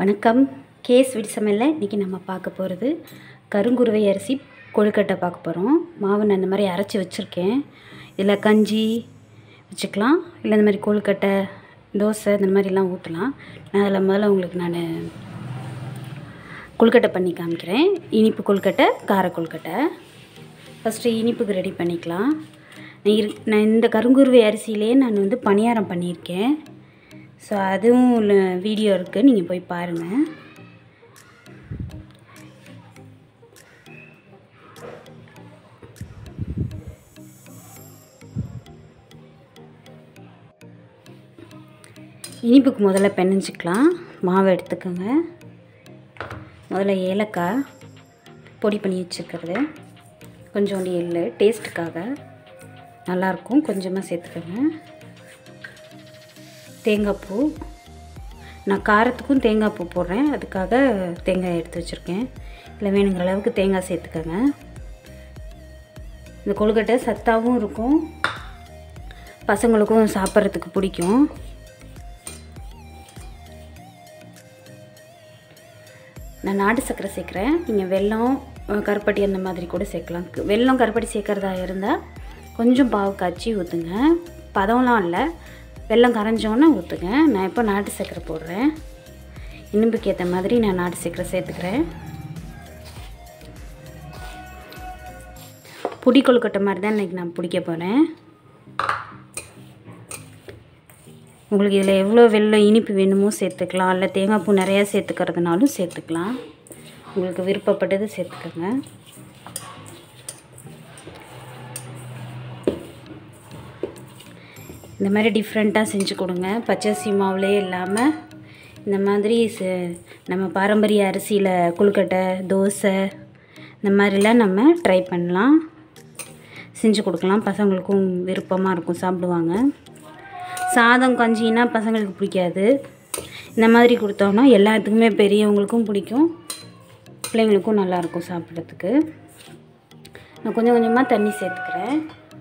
வணக்கம் கேஸ் வீட்டு சமையலில் இன்றைக்கி நம்ம பார்க்க போகிறது கருங்குருவை அரிசி கொழுக்கட்டை பார்க்க போகிறோம் மாவு நான் இந்த மாதிரி அரைச்சி வச்சுருக்கேன் இதில் கஞ்சி வச்சுக்கலாம் இல்லை இந்த மாதிரி கொழுக்கட்டை தோசை இந்த மாதிரிலாம் ஊற்றலாம் நான் அதில் முதல்ல உங்களுக்கு நான் கொழுக்கட்டை பண்ணி காமிக்கிறேன் இனிப்பு கொழுக்கட்டை கார கொழுக்கட்டை ஃபஸ்ட்டு இனிப்புக்கு ரெடி பண்ணிக்கலாம் நான் இரு நான் இந்த கருங்குருவை அரிசியிலே நான் வந்து பணியாரம் பண்ணியிருக்கேன் ஸோ அதுவும் வீடியோ இருக்குது நீங்கள் போய் பாருங்கள் இனிப்புக்கு முதல்ல பெனஞ்சிக்கலாம் மாவு எடுத்துக்கோங்க முதல்ல ஏலக்காய் பொடி பண்ணி வச்சுருக்கிறது கொஞ்சோண்டு எள்ளு டேஸ்ட்டுக்காக நல்லாயிருக்கும் கொஞ்சமாக சேர்த்துக்கோங்க தேங்காய் பூ நான் காரத்துக்கும் தேங்காய் பூ போடுறேன் அதுக்காக தேங்காய் எடுத்து வச்சுருக்கேன் இல்லை வேணுங்கிற அளவுக்கு தேங்காய் சேர்த்துக்கோங்க இந்த கொழுக்கட்டை சத்தாகவும் இருக்கும் பசங்களுக்கும் சாப்பிட்றதுக்கு பிடிக்கும் நான் நாட்டு சர்க்கரை சேர்க்குறேன் நீங்கள் வெல்லம் கருப்பட்டி அந்த மாதிரி கூட சேர்க்கலாம் வெல்லம் கருப்பட்டி சேர்க்குறதா இருந்தால் கொஞ்சம் பாவு காய்ச்சி ஊற்றுங்க பதம்லாம் இல்லை வெல்லம் கரைஞ்சோன்னே ஊற்றுங்க நான் இப்போ நாட்டு சர்க்கரை போடுறேன் இனிப்புக்கு ஏற்ற மாதிரி நான் நாட்டு சர்க்கரை சேர்த்துக்கிறேன் புடி கொழுக்கட்டை மாதிரி தான் இன்றைக்கி நான் பிடிக்க போகிறேன் உங்களுக்கு இதில் எவ்வளோ வெள்ளம் இனிப்பு வேணுமோ சேர்த்துக்கலாம் இல்லை தேங்காய் பூ நிறையா சேர்த்துக்கிறதுனாலும் சேர்த்துக்கலாம் உங்களுக்கு விருப்பப்பட்டது சேர்த்துக்கோங்க இந்த மாதிரி டிஃப்ரெண்ட்டாக செஞ்சு கொடுங்க பச்சரிசி மாவுலே இல்லாமல் இந்த மாதிரி நம்ம பாரம்பரிய அரிசியில் கொழுக்கட்டை தோசை இந்த மாதிரிலாம் நம்ம ட்ரை பண்ணலாம் செஞ்சு கொடுக்கலாம் பசங்களுக்கும் விருப்பமாக இருக்கும் சாப்பிடுவாங்க சாதம் கஞ்சின்னா பசங்களுக்கு பிடிக்காது இந்த மாதிரி கொடுத்தோன்னா எல்லாத்துக்குமே பெரியவங்களுக்கும் பிடிக்கும் பிள்ளைங்களுக்கும் நல்லாயிருக்கும் சாப்பிட்றதுக்கு நான் கொஞ்சம் கொஞ்சமாக தண்ணி சேர்த்துக்கிறேன்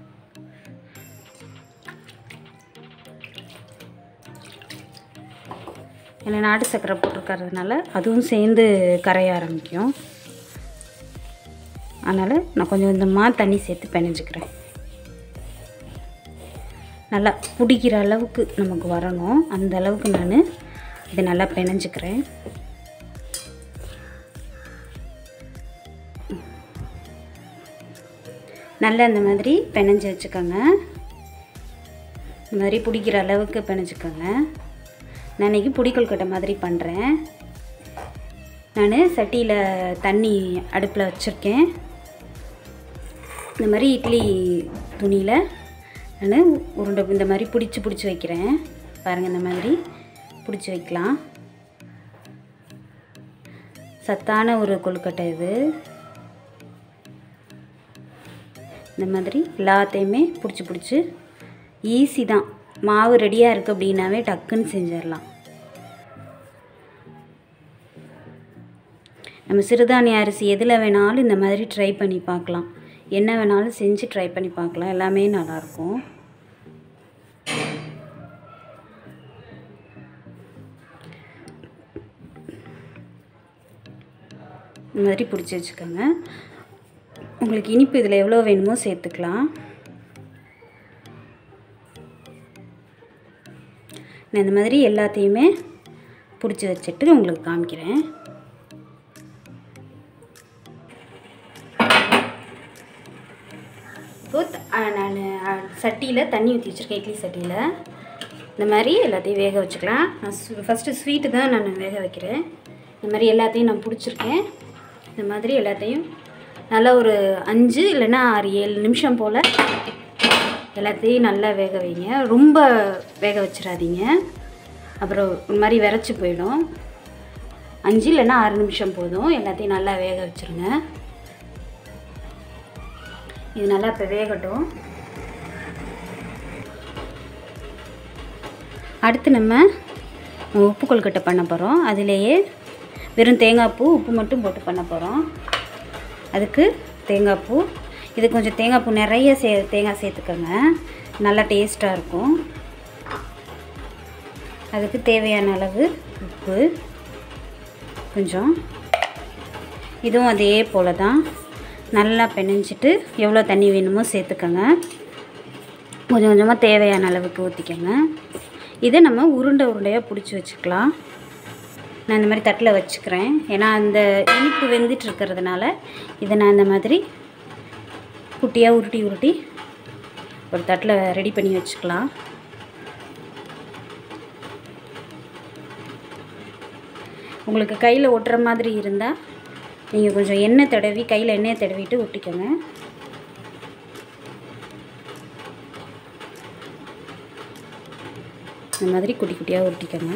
ஏன்னா நாட்டு சர்க்கரை போட்டிருக்கறதுனால அதுவும் சேர்ந்து கரைய ஆரம்பிக்கும் அதனால் நான் கொஞ்சம் கொஞ்சமாக தண்ணி சேர்த்து பிணைஞ்சிக்கிறேன் நல்லா பிடிக்கிற அளவுக்கு நமக்கு வரணும் அந்த அளவுக்கு நான் இதை நல்லா பிணைஞ்சிக்கிறேன் நல்லா இந்த மாதிரி பிணைஞ்சி வச்சுக்கோங்க இந்த மாதிரி பிடிக்கிற அளவுக்கு பிணைஞ்சிக்கோங்க நான் இன்றைக்கி புடிக்கொல்கட்டை மாதிரி பண்ணுறேன் நான் சட்டியில் தண்ணி அடுப்பில் வச்சுருக்கேன் இந்த மாதிரி இட்லி துணியில் நான் உருண்டை இந்த மாதிரி பிடிச்சி பிடிச்சி வைக்கிறேன் பாருங்கள் இந்த மாதிரி பிடிச்சி வைக்கலாம் சத்தான ஒரு கொழுக்கட்டை இது இந்த மாதிரி எல்லாத்தையுமே பிடிச்சி பிடிச்சி ஈஸி தான் மாவு ரெடியாக இருக்குது அப்படின்னாவே டக்குன்னு செஞ்சிடலாம் நம்ம சிறுதானிய அரிசி எதில் வேணாலும் இந்த மாதிரி ட்ரை பண்ணி பார்க்கலாம் என்ன வேணாலும் செஞ்சு ட்ரை பண்ணி பார்க்கலாம் எல்லாமே நல்லாயிருக்கும் இந்த மாதிரி பிடிச்சி வச்சுக்கோங்க உங்களுக்கு இனிப்பு இதில் எவ்வளோ வேணுமோ சேர்த்துக்கலாம் நான் இந்த மாதிரி எல்லாத்தையுமே பிடிச்சி வச்சுட்டு உங்களுக்கு காமிக்கிறேன் நான் சட்டியில் தண்ணி ஊற்றி வச்சுருக்கேன் இட்லி சட்டியில் இந்த மாதிரி எல்லாத்தையும் வேக வச்சுக்கலாம் நான் ஃபஸ்ட்டு ஸ்வீட்டு தான் நான் வேக வைக்கிறேன் இந்த மாதிரி எல்லாத்தையும் நான் பிடிச்சிருக்கேன் இந்த மாதிரி எல்லாத்தையும் நல்லா ஒரு அஞ்சு இல்லைன்னா ஆறு ஏழு நிமிஷம் போல் எல்லாத்தையும் நல்லா வேக வைங்க ரொம்ப வேக வச்சிடாதீங்க அப்புறம் ஒரு மாதிரி விரைச்சி போயிடும் அஞ்சு இல்லைன்னா ஆறு நிமிஷம் போதும் எல்லாத்தையும் நல்லா வேக வச்சுருங்க இது நல்லா இப்போ வேகட்டும் அடுத்து நம்ம உப்பு கொழுக்கட்டை பண்ண போகிறோம் அதிலேயே வெறும் தேங்காய் பூ உப்பு மட்டும் போட்டு பண்ண போகிறோம் அதுக்கு தேங்காய் பூ இது கொஞ்சம் தேங்காய் பூ நிறைய சே தேங்காய் சேர்த்துக்கோங்க நல்லா டேஸ்ட்டாக இருக்கும் அதுக்கு தேவையான அளவு உப்பு கொஞ்சம் இதுவும் அதே போல் தான் நல்லா பிணைஞ்சிட்டு எவ்வளோ தண்ணி வேணுமோ சேர்த்துக்கோங்க கொஞ்சம் கொஞ்சமாக தேவையான அளவுக்கு ஊற்றிக்கோங்க இதை நம்ம உருண்டை உருண்டையாக பிடிச்சி வச்சுக்கலாம் நான் இந்த மாதிரி தட்டில் வச்சுக்கிறேன் ஏன்னா அந்த இனிப்பு வெந்துட்டு இருக்கிறதுனால இதை நான் இந்த மாதிரி குட்டியாக உருட்டி உருட்டி ஒரு தட்டில் ரெடி பண்ணி வச்சுக்கலாம் உங்களுக்கு கையில் ஒட்டுற மாதிரி இருந்தால் நீங்கள் கொஞ்சம் எண்ணெய் தடவி கையில் எண்ணெயை தடவிட்டு ஒட்டிக்கோங்க இந்த மாதிரி குட்டி குட்டியாக ஒட்டிக்கோங்க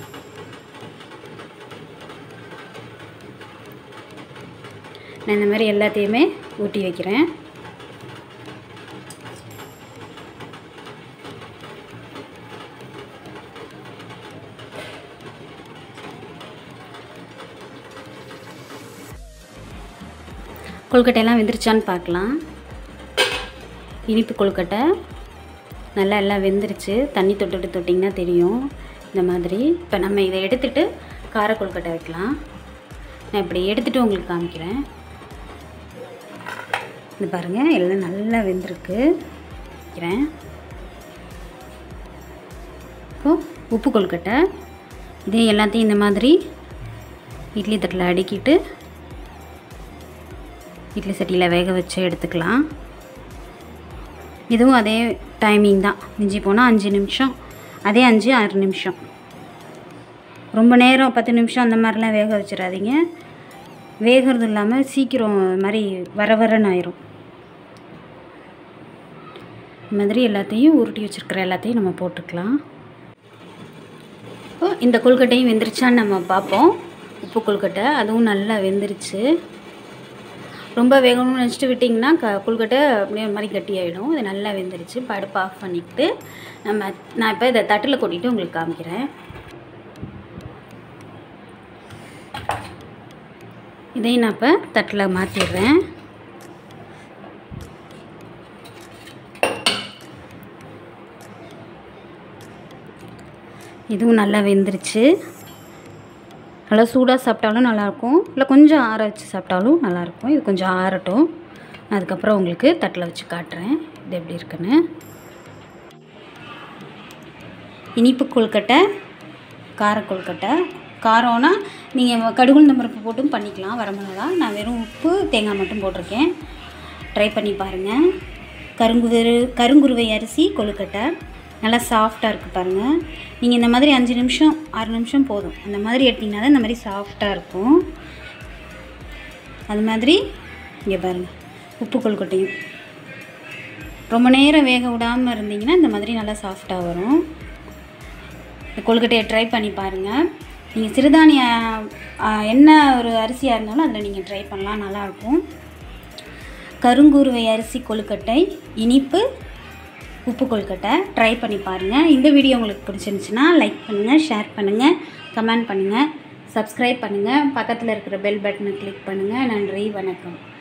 நான் இந்த மாதிரி எல்லாத்தையுமே ஊட்டி வைக்கிறேன் கொழுக்கட்டையெல்லாம் வெந்துருச்சான்னு பார்க்கலாம் இனிப்பு கொழுக்கட்டை நல்லா எல்லாம் வெந்துருச்சு தண்ணி தொட்டுட்டு தொட்டிங்கன்னா தெரியும் இந்த மாதிரி இப்போ நம்ம இதை எடுத்துட்டு கார கொழுக்கட்டை வைக்கலாம் நான் இப்படி எடுத்துகிட்டு உங்களுக்கு காமிக்கிறேன் இது பாருங்கள் எல்லாம் நல்லா வெந்திருக்கு வைக்கிறேன் இப்போது உப்பு கொழுக்கட்டை இதே எல்லாத்தையும் இந்த மாதிரி இட்லி தட்டில் அடுக்கிட்டு இட்லி சட்டியில் வேக வச்சு எடுத்துக்கலாம் இதுவும் அதே டைமிங் தான் மிஞ்சி போனால் அஞ்சு நிமிஷம் அதே அஞ்சு ஆறு நிமிஷம் ரொம்ப நேரம் பத்து நிமிஷம் அந்த மாதிரிலாம் வேக வச்சிடாதீங்க வேகிறது இல்லாமல் சீக்கிரம் இது மாதிரி வர வரன்னு ஆயிரும் இந்த மாதிரி எல்லாத்தையும் உருட்டி வச்சுருக்கிற எல்லாத்தையும் நம்ம போட்டுக்கலாம் இப்போ இந்த கொழுக்கட்டையும் வெந்துருச்சான்னு நம்ம பார்ப்போம் உப்பு கொழுக்கட்டை அதுவும் நல்லா வெந்துருச்சு ரொம்ப வேகணும்னு நினச்சிட்டு விட்டிங்கன்னா க கொழுக்கட்டை அப்படியே ஒரு மாதிரி கட்டியாயிடும் இது நல்லா வெந்துருச்சு இப்போ அடுப்பு ஆஃப் பண்ணிவிட்டு நம்ம நான் இப்போ இதை தட்டில் கொட்டிட்டு உங்களுக்கு காமிக்கிறேன் இதையும் நான் இப்போ தட்டில் மாற்றிடுறேன் இதுவும் நல்லா வெந்துருச்சு நல்லா சூடாக சாப்பிட்டாலும் நல்லாயிருக்கும் இல்லை கொஞ்சம் ஆற வச்சு சாப்பிட்டாலும் நல்லாயிருக்கும் இது கொஞ்சம் ஆறட்டும் அதுக்கப்புறம் உங்களுக்கு தட்டில் வச்சு காட்டுறேன் இது எப்படி இருக்குன்னு இனிப்பு கொழுக்கட்டை கார கொழுக்கட்டை காரம்னா நீங்கள் கடுகுள் பருப்பு போட்டும் பண்ணிக்கலாம் வரமிளகா நான் வெறும் உப்பு தேங்காய் மட்டும் போட்டிருக்கேன் ட்ரை பண்ணி பாருங்கள் கருங்குரு கருங்குருவை அரிசி கொழுக்கட்டை நல்லா சாஃப்டாக இருக்குது பாருங்கள் நீங்கள் இந்த மாதிரி அஞ்சு நிமிஷம் ஆறு நிமிஷம் போதும் அந்த மாதிரி எடுத்திங்கன்னா தான் இந்த மாதிரி சாஃப்டாக இருக்கும் அது மாதிரி இங்கே பாருங்கள் உப்பு கொழுக்கட்டையும் ரொம்ப நேரம் வேக விடாமல் இருந்தீங்கன்னா இந்த மாதிரி நல்லா சாஃப்டாக வரும் இந்த கொழுக்கட்டையை ட்ரை பண்ணி பாருங்கள் நீங்கள் சிறுதானிய ஆ, என்ன ஒரு அரிசியாக இருந்தாலும் அதில் நீங்கள் ட்ரை பண்ணலாம் நல்லாயிருக்கும் கருங்கூருவை அரிசி கொழுக்கட்டை இனிப்பு உப்பு கொழுக்கட்டை ட்ரை பண்ணி பாருங்கள் இந்த வீடியோ உங்களுக்கு பிடிச்சிருந்துச்சுன்னா லைக் பண்ணுங்கள் ஷேர் பண்ணுங்கள் கமெண்ட் பண்ணுங்கள் சப்ஸ்கிரைப் பண்ணுங்கள் பக்கத்தில் இருக்கிற பெல் பட்டனை கிளிக் பண்ணுங்கள் நன்றி வணக்கம்